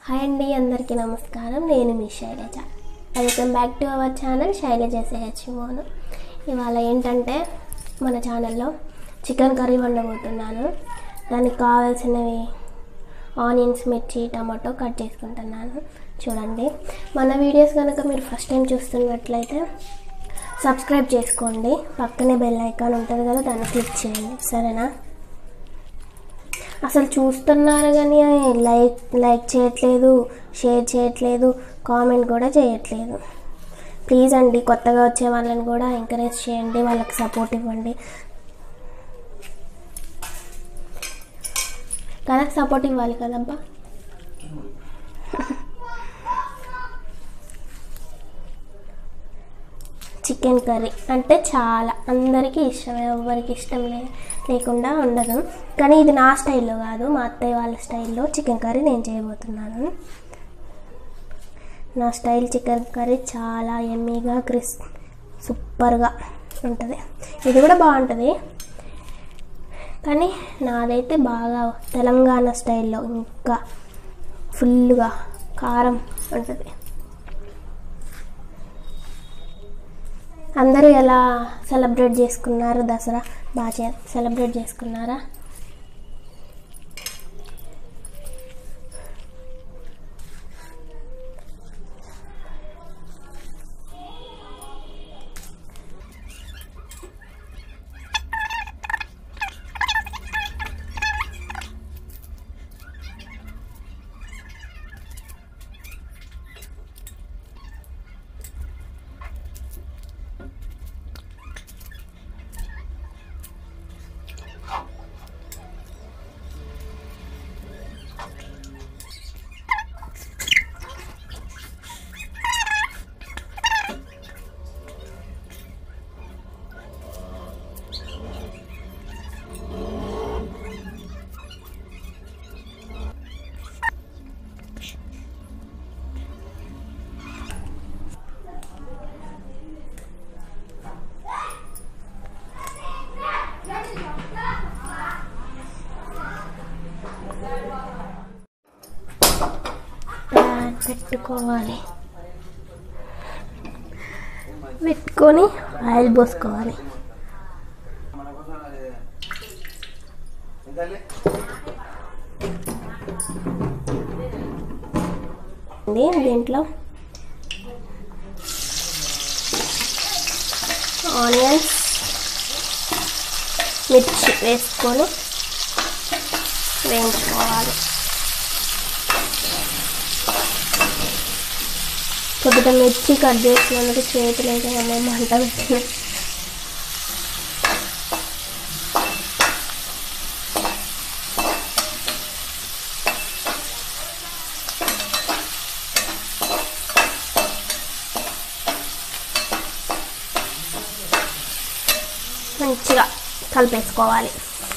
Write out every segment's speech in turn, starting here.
hi అండి అందరికీ నమస్కారం నేను మీ Shailaja welcome back to our channel Shailaja సెహెచ్ మోను ఇవాళ ఏంటంటే మన ఛానల్లో చికెన్ కర్రీ వండబోతున్నాను దానికి కావాల్సినవి ఆనియన్స్ మిర్చి టమాటో కట్ చేసుకుంటున్నాను చూడండి మన వీడియోస్ కనుక మీరు ఫస్ట్ టైం చూస్తున్నట్లయితే సబ్స్క్రైబ్ చేసుకోండి పక్కనే బెల్ ఐకాన్ ఉంటుంది కదా దాన్ని క్లిక్ చేయండి సరేనా అసలు చూస్తున్నారు కానీ లైక్ లైక్ చేయట్లేదు షేర్ చేయట్లేదు కామెంట్ కూడా చేయట్లేదు ప్లీజ్ అండి కొత్తగా వచ్చే వాళ్ళని కూడా ఎంకరేజ్ చేయండి వాళ్ళకి సపోర్ట్ ఇవ్వండి కదా సపోర్ట్ ఇవ్వాలి కదబ్బా చికెన్ కర్రీ అంటే చాలా అందరికీ ఇష్టం ఎవరికి ఇష్టం లే లేకుండా ఉండదు కానీ ఇది నా స్టైల్లో కాదు మా అత్తయ్య వాళ్ళ స్టైల్లో చికెన్ కర్రీ నేను చేయబోతున్నాను నా స్టైల్ చికెన్ కర్రీ చాలా ఎమ్మీగా క్రిస్ సూపర్గా ఉంటుంది ఇది కూడా బాగుంటుంది కానీ నాదైతే బాగా తెలంగాణ స్టైల్లో ఇంకా ఫుల్గా కారం ఉంటుంది అందరూ ఎలా సెలబ్రేట్ చేసుకున్నారు దసరా బాగా చే సెలబ్రేట్ చేసుకున్నారా ప్యాన్ పెట్టుకోవాలి పెట్టుకొని ఆయిల్ పోసుకోవాలి ఇది దీంట్లో ఆనియన్స్ మిర్చి వేసుకొని వేయించుకోవాలి కొద్దిగా మిర్చి కట్ చేసినందుకు చేతులు అయితే అమ్మ మంట పెట్టిన మంచిగా కలిపేసుకోవాలి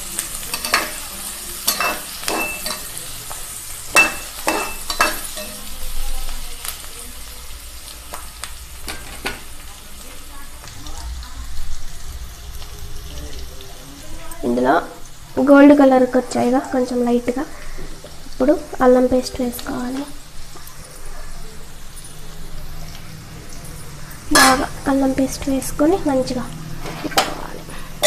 ఇందులో గోల్డ్ కలర్కి వచ్చాయిగా కొంచెం లైట్గా ఇప్పుడు అల్లం పేస్ట్ వేసుకోవాలి బాగా అల్లం పేస్ట్ వేసుకొని మంచిగా పెట్టుకోవాలి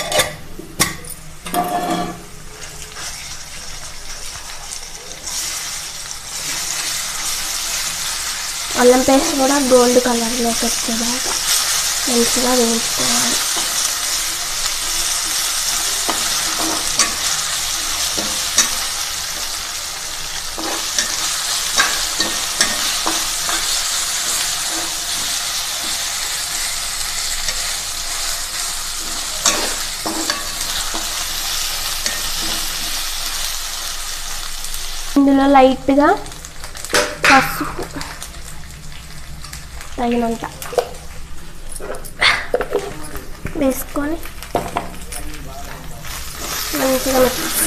అల్లం పేస్ట్ కూడా గోల్డ్ కలర్లోకి వచ్చేదాకా మంచిగా వేయించుకోవాలి ఇందులో లైట్గా పసుపు తగినంత వేసుకొని మంచిగా మిక్స్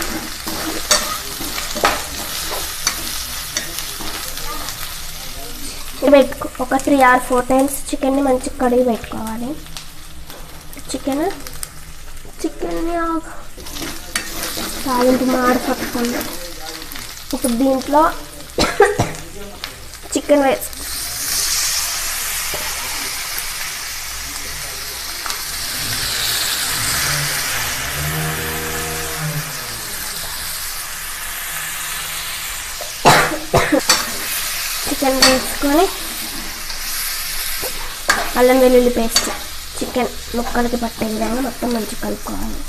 పెట్టుకో ఒక త్రీ ఆర్ ఫోర్ టైమ్స్ చికెన్ని మంచిగా కడిగి పెట్టుకోవాలి చికెన్ చికెన్ని తాలింపు మాడిపోతుంది ఇప్పుడు దీంట్లో చికెన్ వేసి చికెన్ వేసుకొని అల్లం వెల్లుల్లి పేస్ట్ చికెన్ ముక్కలకి పట్టే విధంగా మొత్తం మంచిగా కలుపుకోవాలి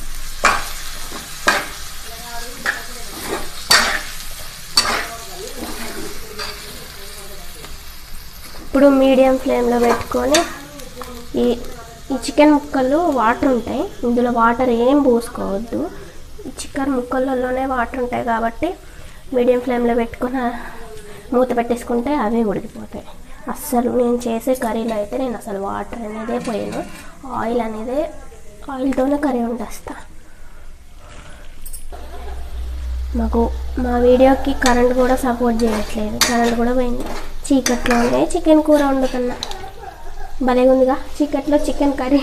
ఇప్పుడు మీడియం ఫ్లేమ్లో పెట్టుకొని ఈ ఈ చికెన్ ముక్కలు వాటర్ ఉంటాయి ఇందులో వాటర్ ఏం పోసుకోవద్దు ఈ చికెన్ ముక్కలలోనే వాటర్ ఉంటాయి కాబట్టి మీడియం ఫ్లేమ్లో పెట్టుకొని మూత పెట్టేసుకుంటే అవే ఉడికిపోతాయి అస్సలు నేను చేసే కర్రీలో అయితే నేను అసలు వాటర్ అనేదే పోయాను ఆయిల్ అనేదే ఆయిల్తోనే కర్రీ వండేస్తా మాకు మా వీడియోకి కరెంట్ కూడా సపోర్ట్ చేయట్లేదు కరెంట్ కూడా పోయింది చీకట్లోనే చికెన్ కూర వండుతున్నా భలే ఉందిగా చీకట్లో చికెన్ కర్రీ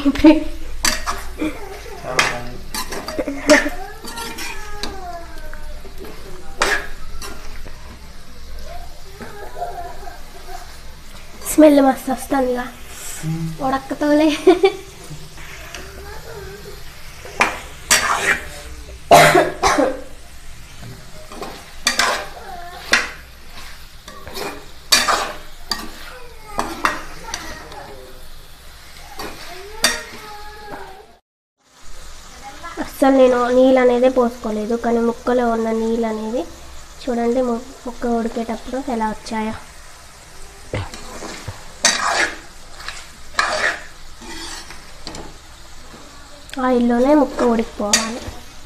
స్మెల్ మస్తు వస్తుందిగా ఉడక్కతోలే అస్సలు నేను నీళ్ళు అనేది పోసుకోలేదు కానీ ముక్కలో ఉన్న నీళ్ళు అనేది చూడండి ము- ముక్క ఉడికేటప్పుడు ఎలా వచ్చాయో ఆయిల్లోనే ముక్క ఉడికిపోవాలి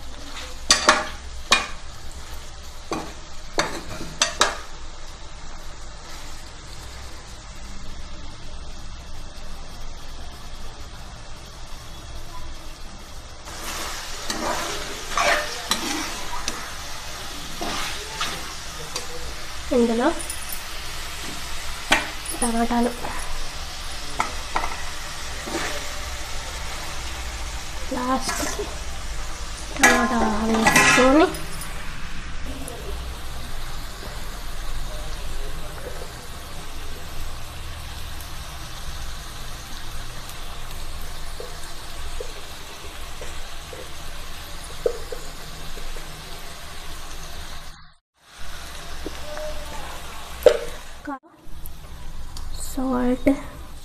ఇందులో టమాటాలు లాస్ట్కి టమాటా వేసుకొని సాల్ట్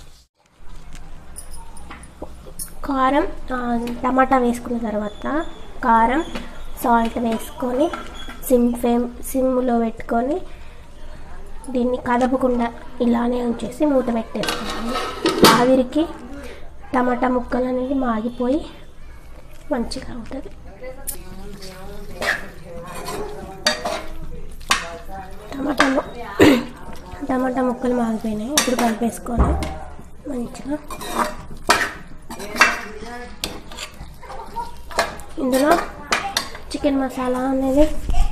కారం ఆ, టమాటా వేసుకున్న తర్వాత కారం సాల్ట్ వేసుకొని సిమ్ ఫ్లేమ్ సిమ్లో పెట్టుకొని దీన్ని కదపకుండా ఇలానే ఉంచేసి మూత పెట్టేసుకోవాలి ఆవిరికి టమాటా ముక్కలు అనేది మాగిపోయి మంచిగా అవుతుంది టమాటా ము- టమాటా ముక్కలు మాగిపోయినాయి ఇప్పుడు కలిపేసుకోవాలి మంచిగా ఇందులో చికెన్ మసాలా అనేది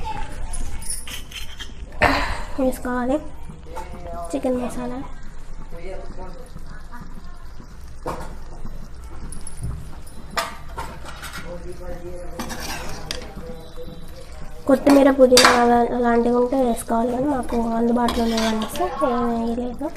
వేసుకోవాలి చికెన్ మసాలా కొత్తిమీర పుదీనా అలా- అలాంటివి ఉంటే వేసుకోవాలి కానీ మాకు అందుబాటులో లేవనేసి ఏం వేయలేదు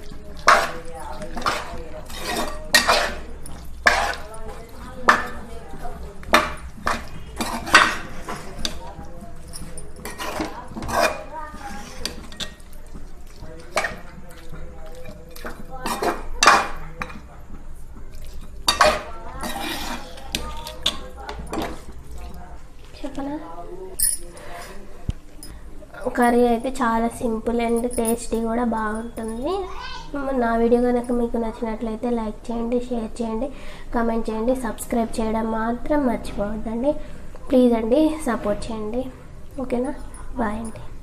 చెప్పనా కర్రీ అయితే చాలా సింపుల్ అండ్ టేస్టీ కూడా బాగుంటుంది నా వీడియో కనుక మీకు నచ్చినట్లయితే లైక్ చేయండి షేర్ చేయండి కామెంట్ చేయండి సబ్స్క్రైబ్ చేయడం మాత్రం మర్చిపోవద్దండి ప్లీజ్ అండి సపోర్ట్ చేయండి ఓకేనా బాయ్ అండి